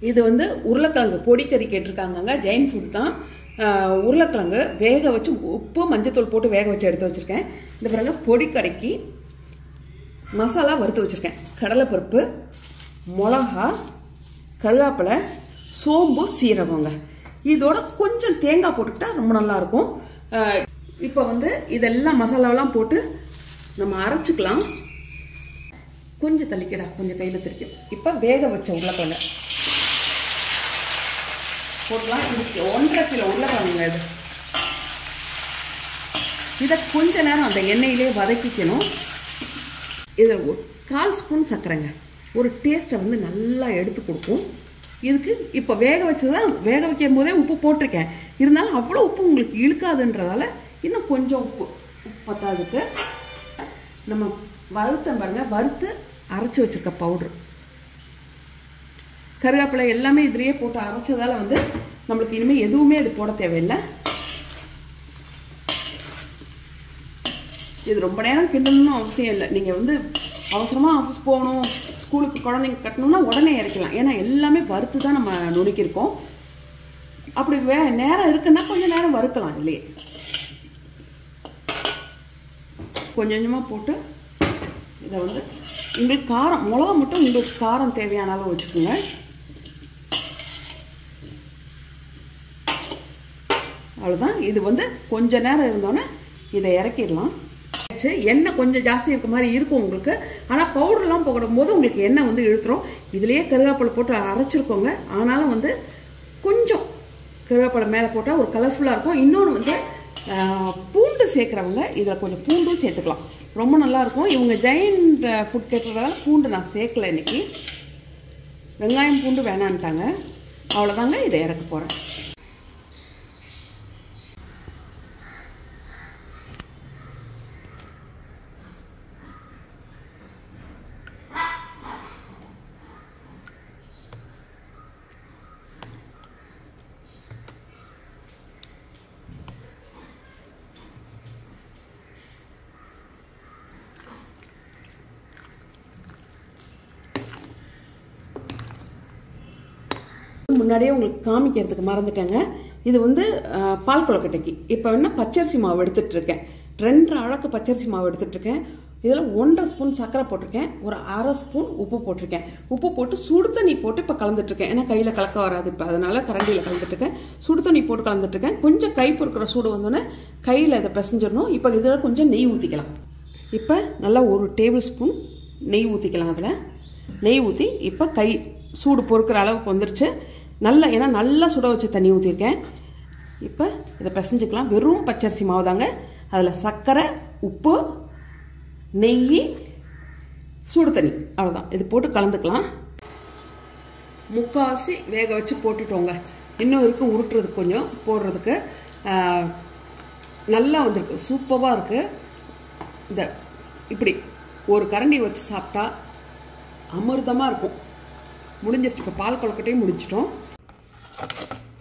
இது வந்து உருளைக்கிழங்கு பொடிக்கறி கேட்டிருக்காங்கங்க ஜெயின் ஃபுட் தான் ஆஹ் உருளைக்கிழங்கு வேக வச்சு உப்பு மஞ்சத்தூள் போட்டு வேக வச்சு எடுத்து வச்சுருக்கேன் இந்த பாருங்க பொடிக்கடைக்கு மசாலா வறுத்து வச்சுருக்கேன் கடலைப்பருப்பு மிளகா கருவேப்பிலை சோம்பு சீரகங்க இதோட கொஞ்சம் தேங்காய் போட்டுக்கிட்டா ரொம்ப நல்லாயிருக்கும் இப்போ வந்து இதெல்லாம் மசாலாவெல்லாம் போட்டு நம்ம அரைச்சிக்கலாம் கொஞ்சம் தள்ளிக்கடா கொஞ்சம் கையில் திரிக்கும் இப்போ வேக வச்ச உருளைக்கிழங்கு போடலாம் இதுக்கு ஒன்றரை கிலோ உருளைக்கிழங்குங்க இது இதை கொஞ்ச நேரம் அந்த எண்ணெயிலே வதக்கிக்கணும் இதில் ஒரு கால் ஸ்பூன் சர்க்கரைங்க ஒரு டேஸ்ட்டை வந்து நல்லா எடுத்து கொடுக்கும் இதுக்கு இப்போ வேக வச்சு தான் வேக வைக்கும் போதே உப்பு போட்டிருக்கேன் இருந்தாலும் அவ்வளோ உப்பு உங்களுக்கு இழுக்காதுன்றதால இன்னும் கொஞ்சம் உப்பு உப்பு பத்தாதுக்கு நம்ம வறுத்த பாருங்க வறுத்து அரைச்சி வச்சிருக்க பவுட்ரு கருவேப்பிலை எல்லாமே இதுலேயே போட்டு அரைச்சதால வந்து நம்மளுக்கு இனிமேல் எதுவுமே இது போட தேவையில்லை இது ரொம்ப நேரம் கிண்டணும்னு அவசியம் இல்லை நீங்கள் வந்து அவசரமாக ஆஃபீஸ் போகணும் ஸ்கூலுக்கு குழந்தைங்க கட்டணும்னா உடனே இறக்கலாம் ஏன்னா எல்லாமே வறுத்து தான் நம்ம நுணுக்கியிருக்கோம் அப்படி வே நேரம் இருக்குன்னா கொஞ்சம் நேரம் வறுக்கலாம் இல்லையே கொஞ்சம் கொஞ்சமாக போட்டு இதை வந்து உங்களுக்கு காரம் மிளகா மட்டும் உங்களுக்கு காரம் தேவையான அளவு வச்சுக்கோங்க அவ்வளோதான் இது வந்து கொஞ்ச நேரம் இருந்தோன்னே இதை இறக்கிடலாம் சரி, எண்ணெய் கொஞ்சம் ஜாஸ்தி இருக்க மாதிரி இருக்கும் உங்களுக்கு ஆனால் பவுடர்லாம் போடும்போது உங்களுக்கு எண்ணெய் வந்து இழுத்துரும் இதுலேயே கருவேப்பிலை போட்டு அரைச்சிருக்கோங்க ஆனாலும் வந்து கொஞ்சம் கருவேப்பிலை மேலே போட்டால் ஒரு கலர்ஃபுல்லாக இருக்கும் இன்னொன்று வந்து ஆஹ், பூண்டு சேர்க்குறவங்க இதில் கொஞ்சம் பூண்டும் சேர்த்துக்கலாம் ரொம்ப நல்லாயிருக்கும் இவங்க ஜெயின் ஃபுட் கேட்டுறதால பூண்டு நான் சேர்க்கல இன்னைக்கு வெங்காயம் பூண்டு வேணான்ட்டாங்க அவ்வளோதாங்க இதை இறக்க போகிறேன் முன்னாடியே உங்களுக்கு காமிக்கிறதுக்கு மறந்துட்டேங்க இது வந்து அஹ், பால் கொழுக்கட்டைக்கு இப்போ என்ன பச்சரிசி மாவு எடுத்துட்டு இருக்கேன் ரெண்டரை அளவுக்கு பச்சரிசி மாவு எடுத்துட்டு இருக்கேன் இதில் ஒன்றரை ஸ்பூன் சர்க்கரை போட்டிருக்கேன் ஒரு அரை ஸ்பூன் உப்பு போட்டிருக்கேன் உப்பு போட்டு சுடு தண்ணி போட்டு இப்போ கலந்துட்டு இருக்கேன் ஏன்னா கையில் கலக்க வராது இப்போ அதனால கரண்டியில் கலந்துட்டு இருக்கேன் சுடு தண்ணி போட்டு கலந்துட்டு இருக்கேன் கொஞ்சம் கை பொறுக்கிற சூடு வந்தோடனே கையில் இதை பிசைஞ்சிடணும் இப்போ இதில் கொஞ்சம் நெய் ஊற்றிக்கலாம் இப்போ நல்லா ஒரு டேபிள் ஸ்பூன் நெய் ஊற்றிக்கலாம் அதில் நெய் ஊற்றி இப்போ கை சூடு பொறுக்கிற அளவுக்கு வந்துருச்சு நல்லா ஏன்னா நல்லா சுட வச்ச தண்ணி ஊற்றிருக்கேன் இப்போ இதை பிசைஞ்சுக்கலாம் வெறும் பச்சரிசி மாவு தாங்க அதில் சர்க்கரை உப்பு நெய் சூடு தண்ணி அவ்வளோதான் இது போட்டு கலந்துக்கலாம் முக்காசி வேக வச்சு போட்டுட்டோங்க இன்னும் இருக்கு உருட்டுறதுக்கு கொஞ்சம் போடுறதுக்கு ஆஹ், நல்லா வந்திருக்கு சூப்பராக இருக்குது இந்த இப்படி ஒரு கரண்டி வச்சு சாப்பிட்டா அமிர்தமாக இருக்கும் முடிஞ்சிருச்சு இப்போ பால் கொழுக்கட்டையும் முடிச்சிட்டோம்